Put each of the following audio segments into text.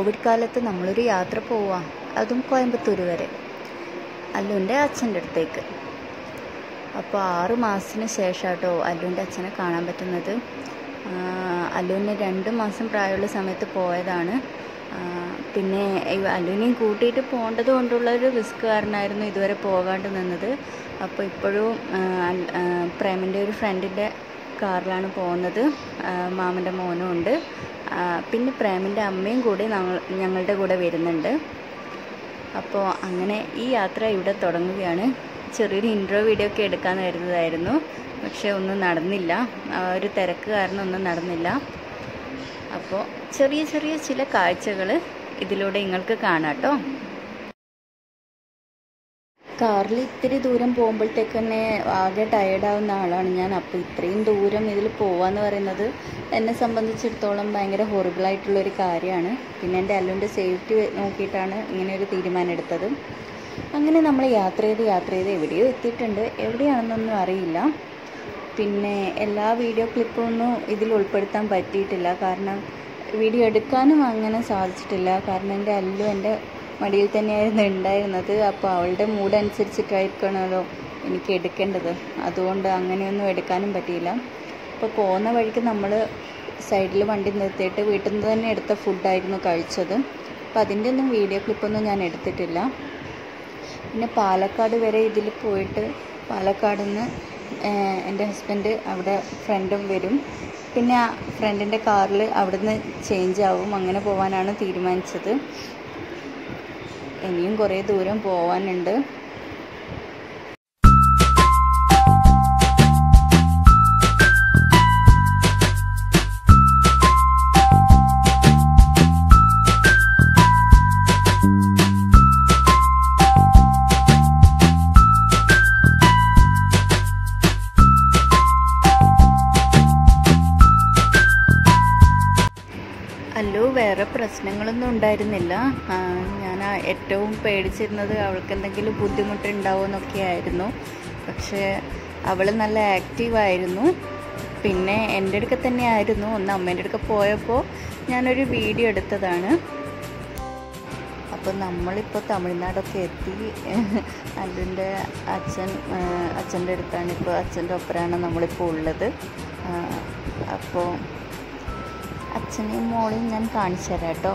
Covid കാലത്ത് നമ്മളൊരു യാത്ര പോവാം അതും കോയമ്പത്തൂർ വരെ അല്ലുൻ്റെ അച്ഛൻ്റെ അടുത്തേക്ക് അപ്പോൾ ആറ് മാസത്തിന് ശേഷം കേട്ടോ അല്ലുൻ്റെ അച്ഛനെ കാണാൻ പറ്റുന്നത് അല്ലുവിന് രണ്ട് മാസം പ്രായമുള്ള സമയത്ത് പോയതാണ് ആ, പിന്നെ ഈ അല്ലുവിനെയും കൂട്ടിയിട്ട് പോകേണ്ടത് കൊണ്ടുള്ളൊരു റിസ്ക് കാരണമായിരുന്നു ഇതുവരെ പോകാണ്ട് നിന്നത് അപ്പോൾ ഇപ്പോഴും ആ, അൽ- ആ, പ്രേമിൻ്റെ ഒരു ഫ്രണ്ടിൻ്റെ കാറിലാണ് പോകുന്നത് ആ, മാമൻ്റെ മോനും ഉണ്ട് ആ, പിന്നെ പ്രേമിൻ്റെ അമ്മയും കൂടി ഞങ്ങൾ ഞങ്ങളുടെ കൂടെ വരുന്നുണ്ട് അപ്പോൾ അങ്ങനെ ഈ യാത്ര ഇവിടെ തുടങ്ങുകയാണ് ചെറിയൊരു ഇൻട്രോ വീഡിയോ ഒക്കെ എടുക്കാമെന്ന് കരുതുന്നതായിരുന്നു പക്ഷേ ഒന്നും നടന്നില്ല ആ ഒരു തിരക്ക് കാരണം ഒന്നും നടന്നില്ല അപ്പോൾ ചെറിയ ചെറിയ ചില കാഴ്ചകൾ ഇതിലൂടെ നിങ്ങൾക്ക് കാണാം കേട്ടോ കാറിൽ ഇത്തിരി ദൂരം പോകുമ്പോഴത്തേക്ക് തന്നെ ആകെ ടയേർഡാവുന്ന ആളാണ് ഞാൻ അപ്പോൾ ഇത്രയും ദൂരം ഇതിൽ പോവാന്ന് പറയുന്നത് എന്നെ സംബന്ധിച്ചിടത്തോളം ഭയങ്കര ഹൊറിബിളായിട്ടുള്ളൊരു കാര്യമാണ് പിന്നെ എൻ്റെ അല്ലുൻ്റെ സേഫ്റ്റി നോക്കിയിട്ടാണ് ഇങ്ങനെ ഒരു തീരുമാനം എടുത്തത് അങ്ങനെ നമ്മൾ യാത്ര ചെയ്ത് യാത്ര ചെയ്ത് എവിടെയോ എത്തിയിട്ടുണ്ട് എവിടെയാണെന്നൊന്നും അറിയില്ല പിന്നെ എല്ലാ വീഡിയോ ക്ലിപ്പും ഒന്നും ഇതിൽ ഉൾപ്പെടുത്താൻ പറ്റിയിട്ടില്ല കാരണം വീഡിയോ എടുക്കാനും അങ്ങനെ സാധിച്ചിട്ടില്ല കാരണം എൻ്റെ അല്ലു എൻ്റെ മടിയിൽ തന്നെയായിരുന്നു ഉണ്ടായിരുന്നത് അപ്പോൾ അവളുടെ മൂഡ് അനുസരിച്ചിട്ടായിരിക്കണമല്ലോ എനിക്ക് എടുക്കേണ്ടത് അതുകൊണ്ട് അങ്ങനെയൊന്നും എടുക്കാനും പറ്റിയില്ല അപ്പോൾ പോകുന്ന വഴിക്ക് നമ്മൾ സൈഡിൽ വണ്ടി നിർത്തിയിട്ട് വീട്ടിൽ നിന്ന് തന്നെ എടുത്ത ഫുഡായിരുന്നു കഴിച്ചത് അപ്പോൾ അതിൻ്റെ ഒന്നും വീഡിയോ ക്ലിപ്പൊന്നും ഞാൻ എടുത്തിട്ടില്ല പിന്നെ പാലക്കാട് വരെ ഇതിൽ പോയിട്ട് പാലക്കാട് നിന്ന് എൻ്റെ ഹസ്ബൻഡ് അവിടെ ഫ്രണ്ടും വരും പിന്നെ ആ ഫ്രണ്ടിൻ്റെ കാറിൽ അവിടുന്ന് ചേഞ്ച് ആവും അങ്ങനെ പോകാനാണ് തീരുമാനിച്ചത് ഇനിയും കുറേ ദൂരം പോകാനുണ്ട് അല്ലോ വേറെ പ്രശ്നങ്ങളൊന്നും ഉണ്ടായിരുന്നില്ല ആ, ഞാൻ ആ ഏറ്റവും പേടിച്ചിരുന്നത് അവൾക്ക് എന്തെങ്കിലും ബുദ്ധിമുട്ടുണ്ടാവുമോ എന്നൊക്കെ ആയിരുന്നു പക്ഷേ അവൾ നല്ല ആക്റ്റീവായിരുന്നു പിന്നെ എൻ്റെ അടുക്ക തന്നെ ആയിരുന്നു ഒന്ന് അമ്മേൻ്റെ അടുക്ക പോയപ്പോൾ ഞാനൊരു വീഡിയോ എടുത്തതാണ് അപ്പോൾ നമ്മളിപ്പോൾ തമിഴ്നാടൊക്കെ എത്തി അല്ലുൻ്റെ അച്ഛൻ ആ, അച്ഛൻ്റെ അടുത്താണ് ഇപ്പോൾ അച്ഛൻ്റെ ഒപ്പരാണ് നമ്മളിപ്പോൾ ഉള്ളത് ആ, അപ്പോൾ അച്ഛനെയും മോളെയും ഞാൻ കാണിച്ചു തരാം കേട്ടോ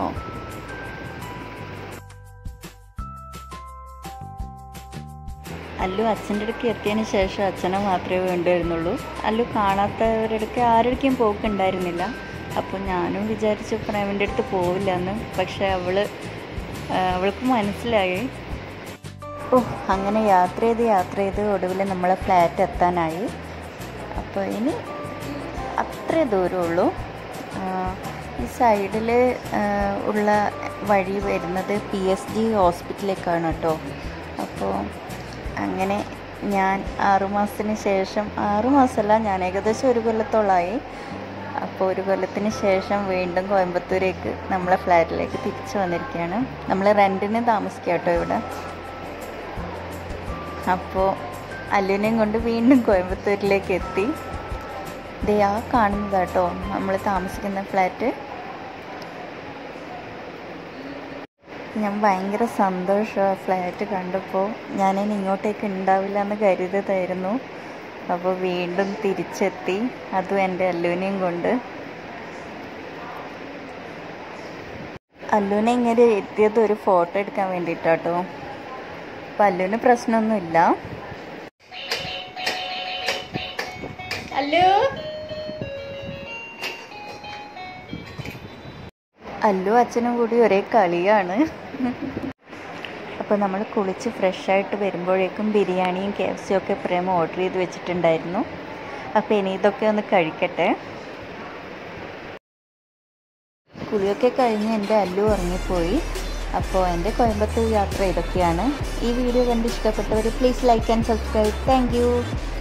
അല്ലു അച്ഛൻ്റെ അടുക്ക് എത്തിയതിന് ശേഷം അച്ഛനെ മാത്രമേ വേണ്ടിവരുന്നുള്ളൂ അല്ലു കാണാത്തവരുടെ അടുക്ക് ആരുടെയും പോക്കുണ്ടായിരുന്നില്ല അപ്പോൾ ഞാനും വിചാരിച്ചു പ്രേമിൻ്റെ അടുത്ത് പോവില്ല എന്ന് പക്ഷെ അവള് ആ, അവൾക്ക് മനസ്സിലായി ഓ അങ്ങനെ യാത്ര ചെയ്ത് യാത്ര ചെയ്ത് ഒടുവിൽ നമ്മളെ ഫ്ലാറ്റ് എത്താനായി അപ്പോൾ ഇനി അത്രേ ദൂരമുള്ളൂ ആ, ഈ സൈഡിൽ ഉള്ള വഴി വരുന്നത് പി എസ് ജി ഹോസ്പിറ്റലിലേക്കാണ് കേട്ടോ അപ്പോൾ അങ്ങനെ ഞാൻ ആറുമാസത്തിന് ശേഷം ആറുമാസമല്ല ഞാൻ ഏകദേശം ഒരു കൊല്ലത്തോളമായി അപ്പോൾ ഒരു കൊല്ലത്തിന് ശേഷം വീണ്ടും കോയമ്പത്തൂരേക്ക് നമ്മളെ ഫ്ലാറ്റിലേക്ക് തിരിച്ചു വന്നിരിക്കുകയാണ് നമ്മൾ റെൻറ്റിന് താമസിക്കാം കേട്ടോ ഇവിടെ അപ്പോൾ അല്ലുവിനെയും കൊണ്ട് വീണ്ടും കോയമ്പത്തൂരിലേക്ക് എത്തി ദേ ആ കാണുന്നത് കേട്ടോ നമ്മൾ താമസിക്കുന്ന ഫ്ലാറ്റ് ഞാൻ ഭയങ്കര സന്തോഷമാണ് ഫ്ലാറ്റ് കണ്ടപ്പോൾ ഞാനിനി ഇങ്ങോട്ടേക്ക് ഉണ്ടാവില്ല എന്ന് കരുതിയതായിരുന്നു അപ്പോൾ വീണ്ടും തിരിച്ചെത്തി അതും എൻ്റെ അല്ലുവിനെയും കൊണ്ട് അല്ലുവിനെ ഇങ്ങനെ എത്തിയത് ഒരു ഫോട്ടോ എടുക്കാൻ വേണ്ടിയിട്ടാട്ടോ അപ്പം അല്ലുവിന് പ്രശ്നമൊന്നുമില്ല അല്ലു അല്ലു അച്ഛനും കൂടി ഒരേ കളിയാണ് അപ്പോൾ നമ്മൾ കുളിച്ച് ഫ്രഷായിട്ട് വരുമ്പോഴേക്കും ബിരിയാണിയും കെ എഫ് സിയും ഒക്കെ പ്രേമ ഓർഡർ ചെയ്ത് വെച്ചിട്ടുണ്ടായിരുന്നു അപ്പോൾ ഇനി ഇതൊക്കെ ഒന്ന് കഴിക്കട്ടെ കുളിയൊക്കെ കഴിഞ്ഞ് എൻ്റെ അല്ലു ഉറങ്ങിപ്പോയി അപ്പോൾ എൻ്റെ കോയമ്പത്തൂർ യാത്ര ഇതൊക്കെയാണ് ഈ വീഡിയോ കണ്ട് ഇഷ്ടപ്പെട്ടവർ please like and subscribe thank